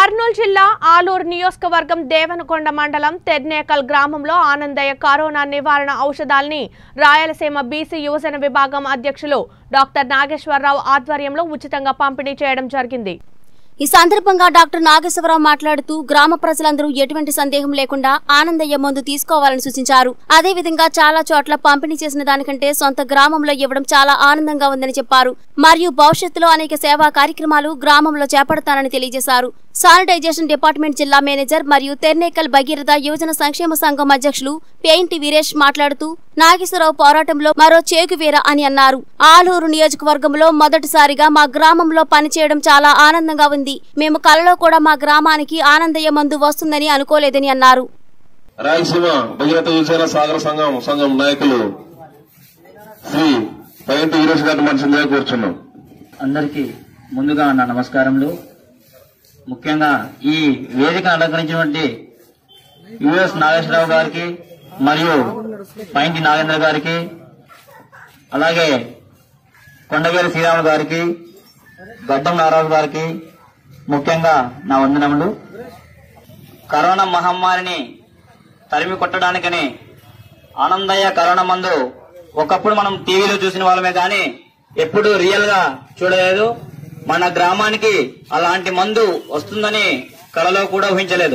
కర్నూలు జిల్లా ఆలూరు నియోజకవర్గం దేవనకొండ మండలం తెర్నేకల్ గ్రామంలో ఆనందయ్య కరోనా నివారణ ఔషధాల్ని రాయలసీమ బీసీ యువజన విభాగం అధ్యక్షులు డాక్టర్ నాగేశ్వరరావు ఆధ్వర్యంలో ఉచితంగా పంపిణీ చేయడం జరిగింది ఈ సందర్భంగా డాక్టర్ నాగేశ్వరరావు మాట్లాడుతూ గ్రామ ప్రజలందరూ ఎటువంటి సందేహం లేకుండా ఆనందయ్య మందు తీసుకోవాలని సూచించారు అదేవిధంగా చాలా చోట్ల పంపిణీ చేసిన దానికంటే సొంత గ్రామంలో ఇవ్వడం చాలా ఆనందంగా ఉందని చెప్పారు మరియు భవిష్యత్తులో అనేక సేవా కార్యక్రమాలు గ్రామంలో చేపడతానని తెలియజేశారు శానిటైజేషన్ డిపార్ట్మెంట్ జిల్లా మేనేజర్ మరియు తెర్నేకల్ భగీరథ యువజన సంక్షేమ సంఘం అధ్యక్షులు పెయింటి వీరేష్ మాట్లాడుతూ నాగేశ్వరరావు పోరాటంలో మరో చేకువీర అని అన్నారు ఆలూరు నియోజకవర్గంలో మొదటిసారిగా మా గ్రామంలో పనిచేయడం చాలా ఆనందంగా ఉంది మేము కలలో కూడా మా గ్రామానికి ఆనందయ్య మందు వస్తుందని అనుకోలేదని అన్నారు రాయలసీమ భగీరథ యువసేన సాగర సంఘం సంఘం నాయకులు శ్రీ పైంటి వీరేష్ గారి మనిషిగా కూర్చున్నాం అందరికీ ముందుగా నా నమస్కారములు ముఖ్యంగా ఈ వేదిక అలంకరించినటువంటి యుఎస్ నాగేశ్వరరావు గారికి మరియు పైంటి నాగేంద్ర గారికి అలాగే కొండగేరి శ్రీరాములు గారికి గడ్డం నారాజు గారికి ముఖ్యంగా నా వందనములు కరోనా మహమ్మారిని తరిమి కొట్టడానికని ఆనందయ్య కరోనా మందు ఒకప్పుడు మనం టీవీలో చూసిన వాళ్ళమే కానీ ఎప్పుడు రియల్ గా చూడలేదు మన గ్రామానికి అలాంటి మందు వస్తుందని కలలో కూడా ఊహించలేదు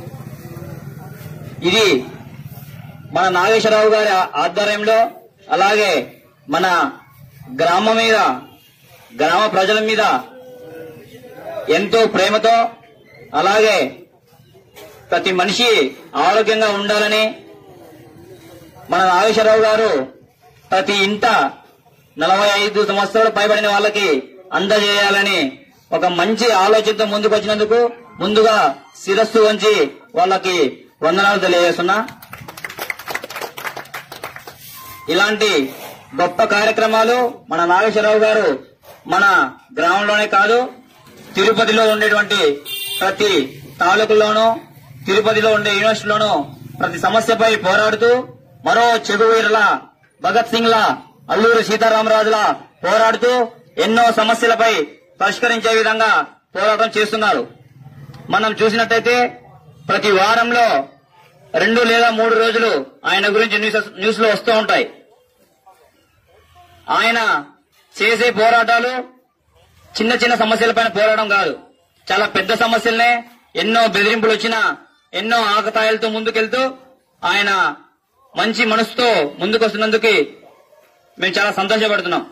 ఇది మన నాగేశ్వరరావు గారి ఆధ్వర్యంలో అలాగే మన గ్రామం మీద గ్రామ ప్రజల మీద ఎంతో ప్రేమతో అలాగే ప్రతి మనిషి ఆరోగ్యంగా ఉండాలని మన నాగేశ్వరరావు గారు ప్రతి ఇంట నలభై ఐదు సంవత్సరాలు పైబడిన వాళ్ళకి అందజేయాలని ఒక మంచి ఆలోచనతో ముందుకు వచ్చినందుకు ముందుగా శిరస్సు వంచి వాళ్ళకి వందనాలు తెలియజేస్తున్నా ఇలాంటి గొప్ప కార్యక్రమాలు మన నాగేశ్వరరావు గారు మన గ్రామంలోనే కాదు తిరుపతిలో ఉండేటువంటి ప్రతి తాలూకుల్లోనూ తిరుపతిలో ఉండే యూనివర్సిటీలోనూ ప్రతి సమస్యపై పోరాడుతూ మరో చెగువీరుల భగత్ సింగ్ లా అల్లూరి సీతారామరాజుల పోరాడుతూ ఎన్నో సమస్యలపై పరిష్కరించే విధంగా పోరాటం చేస్తున్నారు మనం చూసినట్టయితే ప్రతి వారంలో రెండు లేదా మూడు రోజులు ఆయన గురించి న్యూస్ న్యూస్ లో వస్తూ ఉంటాయి ఆయన చేసే పోరాటాలు చిన్న చిన్న సమస్యలపైన పోరాటం కాదు చాలా పెద్ద సమస్యలనే ఎన్నో బెదిరింపులు వచ్చినా ఎన్నో ఆకతాయిలతో ముందుకెళ్తూ ఆయన మంచి మనసుతో ముందుకు వస్తున్నందుకు మేము చాలా సంతోషపడుతున్నాం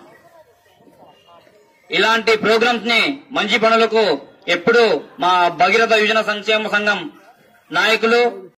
ఇలాంటి ప్రోగ్రామ్స్ ని మంచి పనులకు ఎప్పుడు మా భగీరథ యువజన సంక్షేమ సంఘం నాయకులు